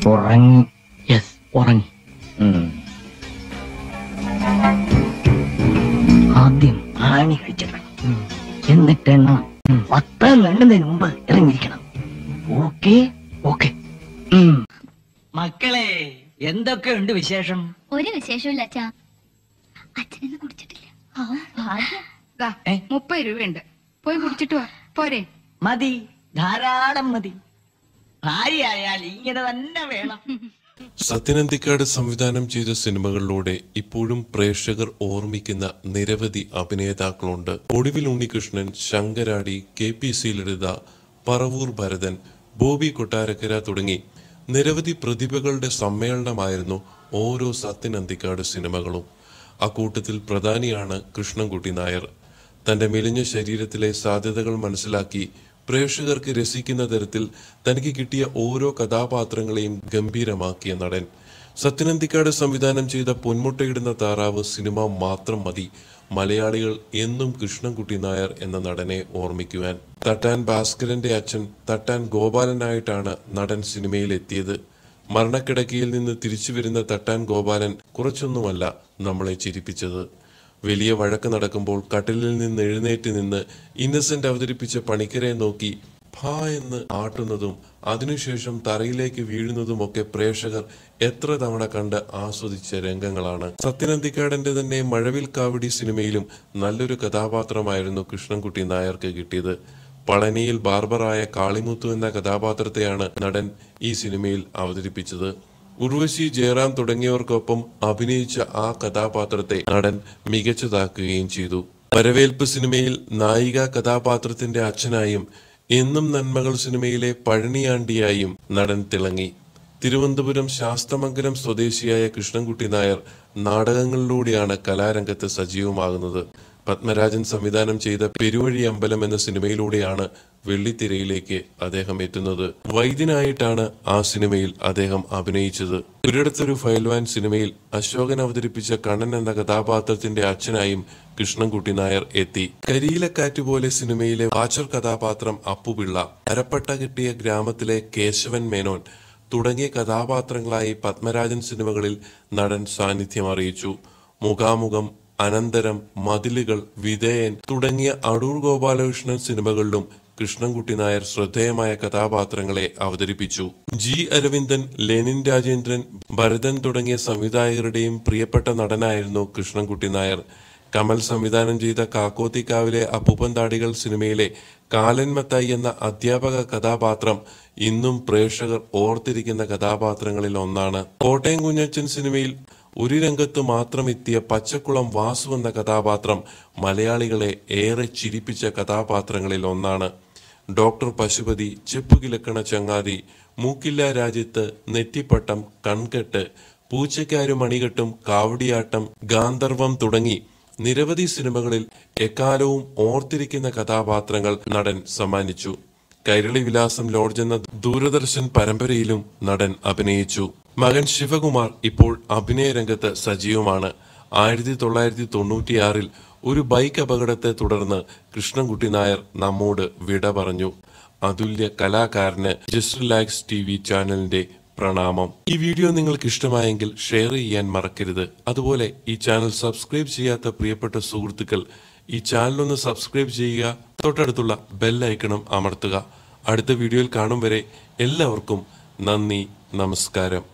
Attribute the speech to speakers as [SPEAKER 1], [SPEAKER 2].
[SPEAKER 1] ഉറങ്ങി യെസ് ഉറങ്ങി ആദ്യം ആണി കഴിച്ചിടണം എന്നിട്ട് എണ്ണ പത്ത് എണ്ണുന്നതിന് മുമ്പ് ഇറങ്ങിയിരിക്കണം ഓക്കെ ഓക്കെ മക്കളെ എന്തൊക്കെയുണ്ട് വിശേഷം
[SPEAKER 2] ഒരു വിശേഷമില്ല അച്ഛാ അച്ഛനൊന്നും കുടിച്ചിട്ടില്ല
[SPEAKER 3] ദാ,
[SPEAKER 1] ഏ?
[SPEAKER 3] മുപ്പത് രൂപയുണ്ട് പോയി കുടിച്ചിട്ട് വാ പോരെ
[SPEAKER 1] മതി ധാരാളം മതി ഭാര്യയായാൽ ഇങ്ങനെ തന്നെ വേണം
[SPEAKER 4] സത്യനന്ദിക്കാട് സംവിധാനം ചെയ്ത സിനിമകളിലൂടെ ഇപ്പോഴും പ്രേക്ഷകർ ഓർമ്മിക്കുന്ന നിരവധി അഭിനേതാക്കളുണ്ട് Oduvil Unnikrishnan Sankaradi K P C Lalitha Paravoor Bharathan Bobby Kottarakkara തുടങ്ങി നിരവധി പ്രതിഭകളുടെ സമ്മേളനമായിരുന്നു ഓരോ സത്യനന്ദിക്കാട് സിനിമകളും അക്കൂട്ടത്തിൽ പ്രധാനിയാണ് കൃഷ്ണൻകുട്ടി നായർ തന്റെ മെലിഞ്ഞ ശരീരത്തിലെ സാധ്യതകൾ മനസ്സിലാക്കി പ്രേക്ഷകർക്ക് രസിക്കുന്ന തരത്തിൽ തനിക്ക് കിട്ടിയ ഓരോ കഥാപാത്രങ്ങളെയും ഗംഭീരമാക്കിയ നടൻ സത്യനന്ദിക്കാട് സംവിധാനം ചെയ്ത പൊന്മുട്ടയിടുന്ന താറാവ് സിനിമ മാത്രം മതി മലയാളികൾ എന്നും കൃഷ്ണൻകുട്ടി നായർ എന്ന നടനെ ഓർമ്മിക്കുവാൻ തട്ടാൻ ഭാസ്കരന്റെ അച്ഛൻ തട്ടാൻ ഗോപാലനായിട്ടാണ് നടൻ സിനിമയിൽ എത്തിയത് മരണക്കിടക്കയിൽ നിന്ന് തിരിച്ചു വരുന്ന തട്ടാൻ ഗോപാലൻ കുറച്ചൊന്നുമല്ല നമ്മളെ ചിരിപ്പിച്ചത് വലിയ വഴക്ക് നടക്കുമ്പോൾ കട്ടിലിൽ നിന്ന് എഴുന്നേറ്റ് നിന്ന് ഇന്നസെന്റ് അവതരിപ്പിച്ച പണിക്കരെ നോക്കി ഭാ എന്ന് ആട്ടുന്നതും അതിനുശേഷം തറയിലേക്ക് വീഴുന്നതുമൊക്കെ പ്രേക്ഷകർ എത്ര തവണ കണ്ട് ആസ്വദിച്ച രംഗങ്ങളാണ് സത്യനന്ദിക്കാടന്റെ തന്നെ മഴവിൽ കാവടി സിനിമയിലും നല്ലൊരു കഥാപാത്രമായിരുന്നു കൃഷ്ണൻകുട്ടി നായർക്ക് കിട്ടിയത് പളനിയിൽ ബാർബറായ കാളിമുത്തു എന്ന കഥാപാത്രത്തെയാണ് നടൻ ഈ സിനിമയിൽ അവതരിപ്പിച്ചത് ഉർവശി ജയറാം തുടങ്ങിയവർക്കൊപ്പം അഭിനയിച്ച ആ കഥാപാത്രത്തെ നടൻ മികച്ചതാക്കുകയും ചെയ്തു വരവേൽപ്പ് സിനിമയിൽ നായിക കഥാപാത്രത്തിന്റെ അച്ഛനായും എന്നും നന്മകൾ സിനിമയിലെ പഴനിയാണ്ടിയായും നടൻ തിളങ്ങി തിരുവനന്തപുരം ശാസ്തമംഗലം സ്വദേശിയായ കൃഷ്ണൻകുട്ടി നായർ നാടകങ്ങളിലൂടെയാണ് കലാരംഗത്ത് സജീവമാകുന്നത് പത്മരാജൻ സംവിധാനം ചെയ്ത പെരുവഴി അമ്പലം എന്ന സിനിമയിലൂടെയാണ് വെള്ളിത്തിരയിലേക്ക് അദ്ദേഹം എത്തുന്നത് വൈദ്യനായിട്ടാണ് ആ സിനിമയിൽ അദ്ദേഹം അഭിനയിച്ചത് ഒരിടത്തൊരു ഫയൽവാൻ സിനിമയിൽ അശോകൻ അവതരിപ്പിച്ച കണ്ണൻ എന്ന കഥാപാത്രത്തിന്റെ അച്ഛനായും കൃഷ്ണൻകുട്ടി നായർ എത്തി കരിയിലക്കാറ്റ് പോലെ സിനിമയിലെ വാച്ചർ കഥാപാത്രം അപ്പുപിള്ള അരപ്പട്ട കിട്ടിയ ഗ്രാമത്തിലെ കേശവൻ മേനോൻ തുടങ്ങിയ കഥാപാത്രങ്ങളായി പത്മരാജൻ സിനിമകളിൽ നടൻ സാന്നിധ്യം അറിയിച്ചു മുഖാമുഖം അനന്തരം മതിലുകൾ വിധേയൻ തുടങ്ങിയ അടൂർ ഗോപാലകൃഷ്ണൻ സിനിമകളിലും കൃഷ്ണൻകുട്ടി നായർ ശ്രദ്ധേയമായ കഥാപാത്രങ്ങളെ അവതരിപ്പിച്ചു ജി അരവിന്ദൻ ലെനിൻ രാജേന്ദ്രൻ ഭരതൻ തുടങ്ങിയ സംവിധായകരുടെയും പ്രിയപ്പെട്ട നടനായിരുന്നു കൃഷ്ണൻകുട്ടി നായർ കമൽ സംവിധാനം ചെയ്ത കാക്കോത്തിക്കാവിലെ അപ്പൂപ്പൻ താടികൾ സിനിമയിലെ കാലൻ മത്തായി എന്ന അധ്യാപക കഥാപാത്രം ഇന്നും പ്രേക്ഷകർ ഓർത്തിരിക്കുന്ന കഥാപാത്രങ്ങളിൽ ഒന്നാണ് കോട്ടയം കുഞ്ഞച്ചൻ സിനിമയിൽ ഒരു രംഗത്ത് മാത്രം എത്തിയ പച്ചക്കുളം വാസു എന്ന കഥാപാത്രം മലയാളികളെ ഏറെ ചിരിപ്പിച്ച കഥാപാത്രങ്ങളിൽ ഒന്നാണ് ഡോക്ടർ പശുപതി ചെപ്പുകിലക്കണ ചങ്ങാതി മൂക്കില്ല രാജ്യത്ത് നെറ്റിപ്പട്ടം കൺകെട്ട് പൂച്ചയ്ക്കാരു മണികെട്ടും കാവടിയാട്ടം ഗാന്ധർവം തുടങ്ങി നിരവധി സിനിമകളിൽ എക്കാലവും ഓർത്തിരിക്കുന്ന കഥാപാത്രങ്ങൾ നടൻ സമ്മാനിച്ചു കൈരളി വിലാസം ലോഡ്ജ് എന്ന ദൂരദർശൻ പരമ്പരയിലും നടൻ അഭിനയിച്ചു മകൻ ശിവകുമാർ ഇപ്പോൾ അഭിനയ രംഗത്ത് സജീവമാണ് ആയിരത്തി തൊള്ളായിരത്തി തൊണ്ണൂറ്റിയാറിൽ ഒരു ബൈക്ക് അപകടത്തെ തുടർന്ന് കൃഷ്ണൻകുട്ടി നായർ നമ്മോട് വിട പറഞ്ഞു അതുല്യ കലാകാരന് ജസ്റ്റ് റിലാക്സ് ടി വി ചാനലിന്റെ പ്രണാമം ഈ വീഡിയോ നിങ്ങൾക്ക് ഇഷ്ടമായെങ്കിൽ ഷെയർ ചെയ്യാൻ മറക്കരുത് അതുപോലെ ഈ ചാനൽ സബ്സ്ക്രൈബ് ചെയ്യാത്ത പ്രിയപ്പെട്ട സുഹൃത്തുക്കൾ ഈ ചാനൽ ഒന്ന് സബ്സ്ക്രൈബ് ചെയ്യുക തൊട്ടടുത്തുള്ള ബെൽ ഐക്കണും അമർത്തുക അടുത്ത വീഡിയോയിൽ കാണും വരെ എല്ലാവർക്കും നന്ദി നമസ്കാരം